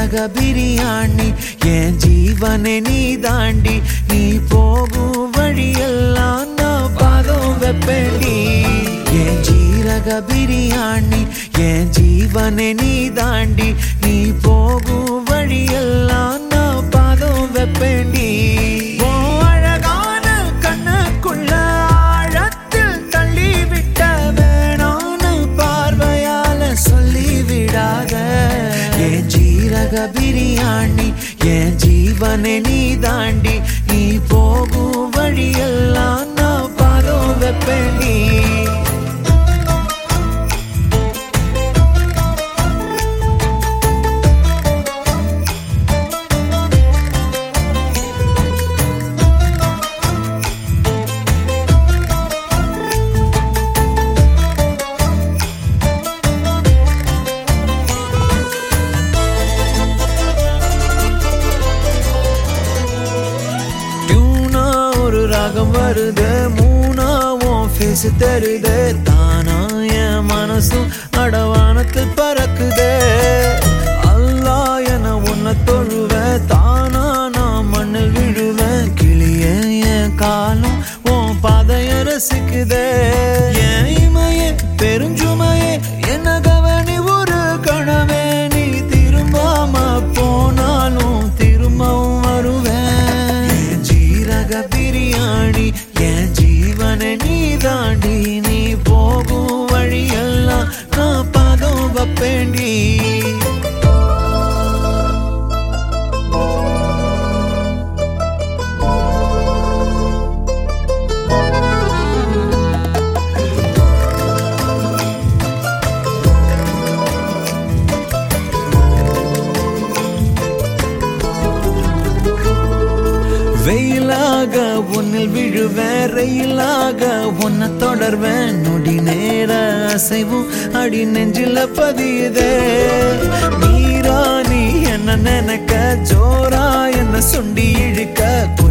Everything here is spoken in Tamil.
ஜீரக பிரியாணி என் ஜீவனை நீ தாண்டி நீ போகும் வழியெல்லாம் நான் பாதம் வெப்பேண்டி என் ஜீரக பிரியாணி என் ஜீவனை நீ தாண்டி நீ போகும் வழியெல்லாம் நான் பாதம் வெப்பேண்டி உன் அழகான கண்ணுக்குள்ள ஆழத்தில் தள்ளி விட்ட வேணான்னு பார்வையால சொல்லி விடாத என் ஜீரக பிரியாணி என் ஜீவனை நீ தாண்டி நீ போகும் வழியெல்லாம் நான் பாதம் வெப்பேண்டி டியூனா ஒரு ராகம் வருது மூணாவும் ஃபேஸ் தருது தானா என் மனசும் அடவானத்தில் பறக்குது அல்லா என உன்னை தொழுவ தானா நான் மண்ணில் விழுவேன் கிளிய என் காலம் உன் பாதைய ரசிக்குதே என் இமையே பெருஞ்சுமையே என்ன கவனி ஒரு கணவே நீ திரும்பாம போனாலும் திரும்பவும் வருவேன் என் ஜீரக பிரியாணி என் ஜீவனை நீ தாண்டி நீ போகும் வழியெல்லாம் நான் பாதம் வப்பேண்டி வெயிலாக உன்னில் விழுவேன் ரயிலாக உன்னை தொடர்வேன் நொடி நேர அசைவும் அடி நெஞ்சில பதியுதே நீரா நீ என்ன நினைக்க ஜோரா என்ன சுண்டி இழுக்க